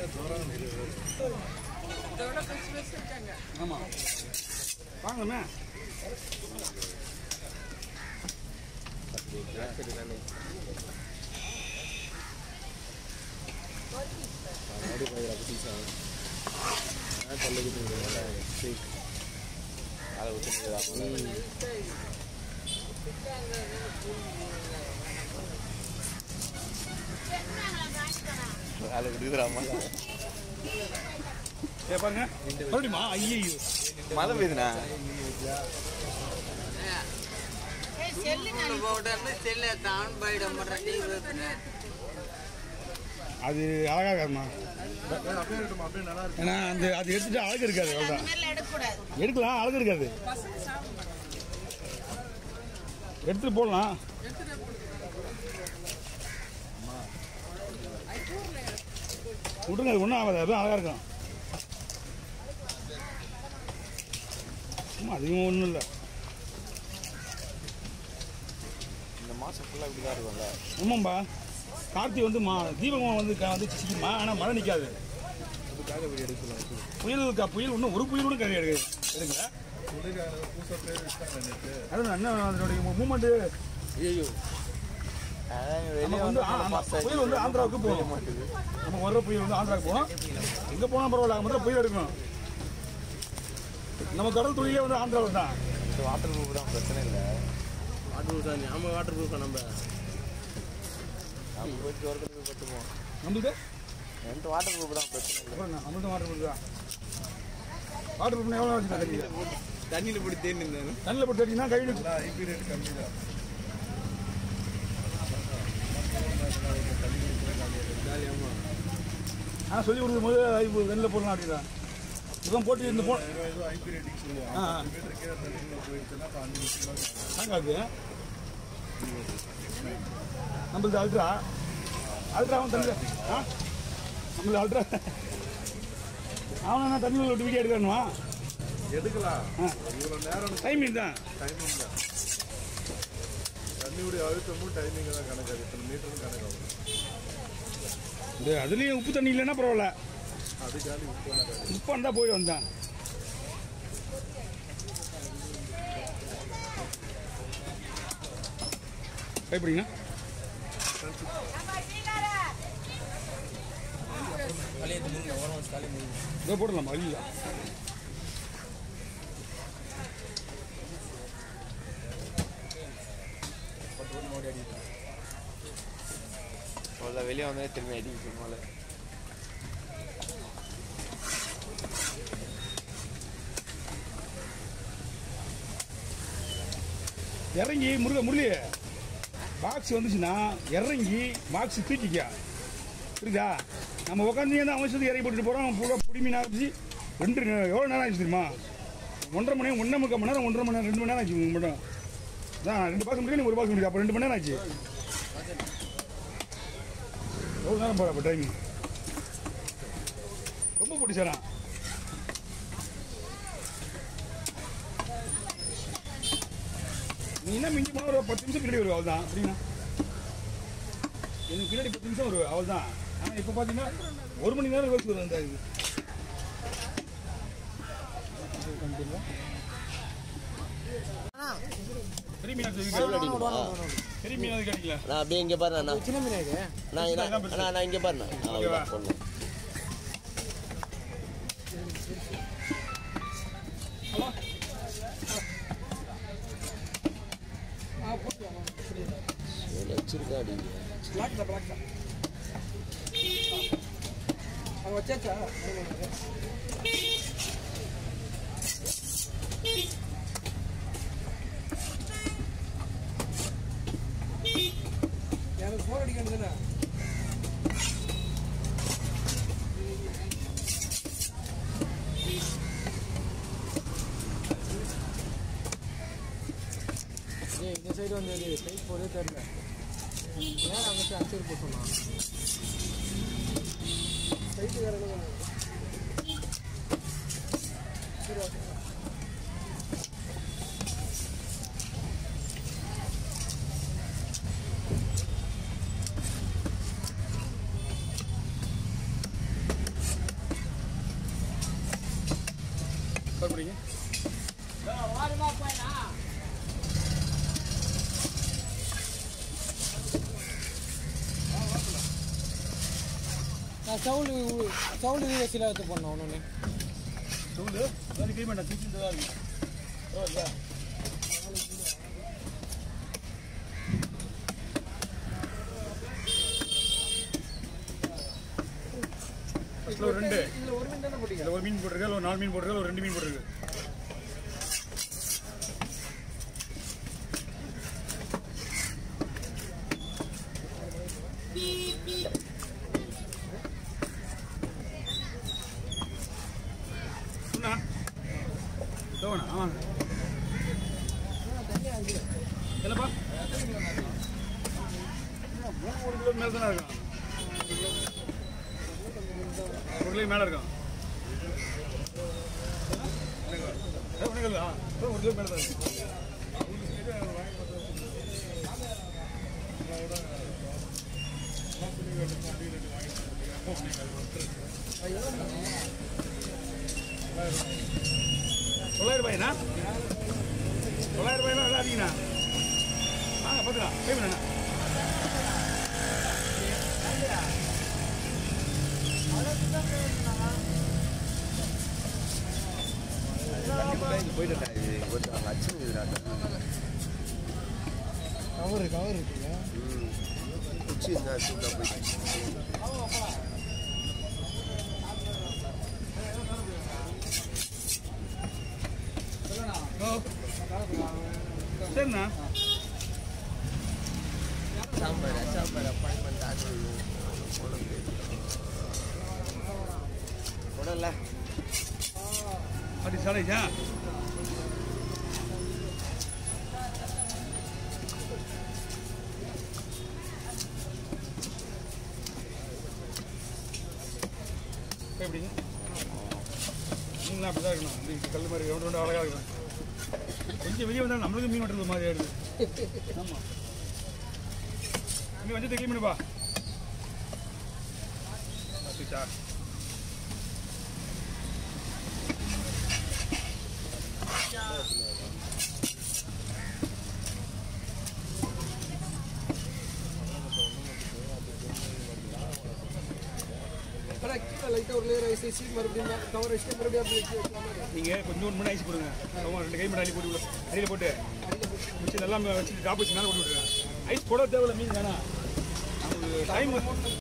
இதோட பெருசு பெருசு இருக்காங்க ஆமாம் வாங்கண்ணே ஏ பாருங்க மறுபடியுமா ஐயோ மழை பெய்யுதுண்ணா போட்டோன்னு செல்ல தான் போயிட மாட்டேன் அது அழகா இருக்காதுமா ஏன்னா அந்த அது எடுத்துட்டு அழகு இருக்காது அவ்வளோதான் எடுக்கலாம் அழகு இருக்காது எடுத்துட்டு போடலாம் விட்டுருங்க அது ஒன்றும் ஆகாது அதுவும் அழகா இருக்கும் சும்மா அதிகமாக ஒன்றும் இல்லை இந்த மாசம் ஃபுல்லா இப்படி தான் இருக்கும்ல ஆமாம்பா கார்த்திகை வந்து மா தீபகம் வந்து க- வந்து சிக்கிமா ஆனால் மழை நிற்காது புயல் இருக்கா புயல் இன்னும் ஒரு புயல் கூட கிடையாது எடுக்கல அதுதான் என்ன அதனுடைய மூமெண்ட் ஐயோ நம்ம வந்து ஆ, ஆமா, புயல் வந்து ஆந்திராவுக்கு போகும் நம்ம வர்ற புயல் வந்து ஆந்திராவுக்கு போகும் எங்கே போனால் பரவாயில்ல அங்கே மட்டும் புயல் எடுக்கணும் நம்ம கடல் தொழிலே வந்து ஆந்திராவில் தான் இந்த வாட்டர் ப்ரூஃப் தான் பிரச்சனை இல்லை வாட்டர் ப்ரூஃப் தான் நம்ம வாட்டர் ப்ரூஃப் நம்ம நம்ம கொஞ்சம் ஒர்க்கு பட்டுப்போம் நம்மளுக்கு எந்த வாட்டர் ப்ரூஃப் தான் பிரச்சனை இல்லை அப்புறம் என்ன நம்மளுக்கு வாட்டர் ப்ரூஃப் தான் வாட்டர் ப்ரூஃப் எவ்வளோ வச்சுருக்கா தெரியுது தண்ணியில் போட்டு தேடி இருந்தாலும் தண்ணியில் போட்டு தட்டிங்கன்னா கை ஜாலியாமா ஆ சொல்லி கொடுக்கும் போது இப்போ வெளில போடலாம் அப்படிதான் இவன் போட்டு இந்த போ ஆ ஆ. தாங்காது நம்மளுக்கு அல்ட்ரா அல்ட்ரா அவன் தண்ணி ஆ நம்மளுக்கு அல்ட்ரா அவன் என்ன தண்ணி உள்ள விட்டு வீடியோ எடுக்கணுமா எடுக்கலாம் ஆ இவ்வளோ நேரம் டைமிங் தான் டைமிங் தான் தண்ணியுடைய அழுத்தமும் டைமிங் தான் கணக்காது இத்தனை மீட்டரும் கணக்காகும் இது அதுலேயும் உப்பு தண்ணி இல்லைன்னா பரவாயில்ல அதுக்காண்டி உப்பு கணக்காது உப்பு இருந்தால் போய் வந்தான் கைப்பிடிங்கண்ணா தலையத்து முங்க ஓரம் வச்சு தலை முங்க இதோ போடலாமா ஐயா பட்டு போட்டு மோடி அடிக்கலாம் அவ்வளோ வெளியே வந்தாலே திரும்பி அடிக்கும் மழை இறங்கி முருக முரளி பாக்ஸ் வந்துச்சுன்னா இறங்கி பாக்ஸ் தூக்கிக்க புரியுதா நம்ம உட்காந்து தான் அவசரத்துக்கு இறங்கி போட்டுட்டு போகிறோம் பூரா புடிமீன் ஆரம்பிச்சு ரெண்டு நே- எவ்வளோ நேரம் ஆச்சு தெரியுமா ஒன்றரை மணி நேரம் ஒன்றரை முக்கால் மணி நேரம் ஒன்றரை மணி நேரம் ரெண்டு மணி நேரம் ஆச்சு உங்களுக்கு மட்டும் தான் ரெண்டு பாக்ஸ் முடியும் நீ ஒரு பாக்ஸ் முடியும் அப்போ ரெண்டு மணி நேரம் ஆச்சு எவ்வளோ நேரம் போகிற அப்போ டைம் ரொம்ப பிடிச்சாரா நீ என்ன மிஞ்சி போனால் ஒரு பத்து நிமிஷம் பின்னாடி வருவா அவள் தான் அப்படின்னா எனக்கு பின்னாடி பத்து நிமிஷம் வருவா அவள் தான் ஆனால் இப்போ பார்த்தீங்கன்னா ஒரு மணி நேரம் வரைக்கும் வரும் அந்த இது பெரிய மீனா பெரிய மீனா கிடைக்கல நான் அப்படியே இங்கே பாரு அண்ணா சின்ன மீன் இது நான் இதான் அண்ணா நான் இங்கே பாருண்ணா ஓகேவா? அவ்வளோதான் போடலாம் வச்சிருக்கா அடி பிளாக் தான் பிளாக் தான் அங்கே வச்சாச்சா எனக்கு ஃபோன் அடிக்கணும் தானே ஏய் இந்த சைடு வந்து சைட் போதே தெரியல நேரம் அங்கே அஞ்சு போட்டு சொன்னான் சைட்டு வேற என்ன சரி ஓகே சாம்பார் பிடிங்க நான் சவுண்டு சவுண்டு வீடியோஸில் எடுத்து பண்ணோம் ஒன்று சொல்லு அது க்ளீன் பண்ண தூக்கி தான் இருக்கு ஓ இல்லையா ஃபஸ்ட்டில் ஒரு ரெண்டு இதில் ஒரு மீன் தானே பிடிக்கும் இதில் ஒரு மீன் போட்டிருக்கு அதில் ஒரு நாலு மீன் போட்டிருக்கு ஒரு ரெண்டு மீன் போட்டிருக்கு சொன்னா சோவனா ஆமாங்க என்னப்பா மூணு ஒரு கிலோ மேலே தானே இருக்கும் ஒரு கிலோ மேலே இருக்கும் ஏ, ஒண்ணு கேளு. ஆ, ஒரு கிலோ மேலே தான் இருக்கு தொள்ளாயிரம் ரூபாய்ண்ணா தொள்ளாயிரம் ரூபாய்லாம் நல்லா அதிகண்ணா வாங்க பார்த்துக்கலாம் பே பண்ணண்ணா போயிட்டு இது கொஞ்சம் அச்சுன்னு இருக்குதுடா கவர் கவர் இருக்குங்க குச்சி இருந்தா சூப்பராக போயிட்டு ஓ சரிண்ணா சாம்பார் சாம்பார் அப்பாயின்மெண்ட் ஆச்சு உடல அப்படி சாலைஜா எப்படிங்க நீங்களும் அப்படி தான் இருக்கணும் இந்த கல் மாதிரி ரவுண்ட் ரவுண்ட் அழகாக இருக்கணும் கொஞ்சம் வெளியே வந்தாலும் நம்மளுக்கு மீன் வெட்டுறது மாதிரி ஆயிடுது ஆமாம் இங்கே வந்து க்ளீன் பண்ணுப்பா பார்த்துச்சா ஆனால் கீழே லைட்டாக ஒரு லேயர் ஐஸ் வச்சு மறுபடியும் கவர் வச்சுட்டு மறுபடியும் அப்படி வச்சு வைக்கலாமா? நீங்கள் கொஞ்சம் மணி ஐஸ் கொடுங்க ஆமாம் ரெண்டு கை மட்டும் அள்ளி போட்டு விடு. அடியில் போட்டு மிச்சம் நல்லா வச்சுட்டு டாப் வச்சு மேலே போட்டு விட்டுருங்க ஐஸ் போட தேவையில்ல மீன் வேணாம் டைம்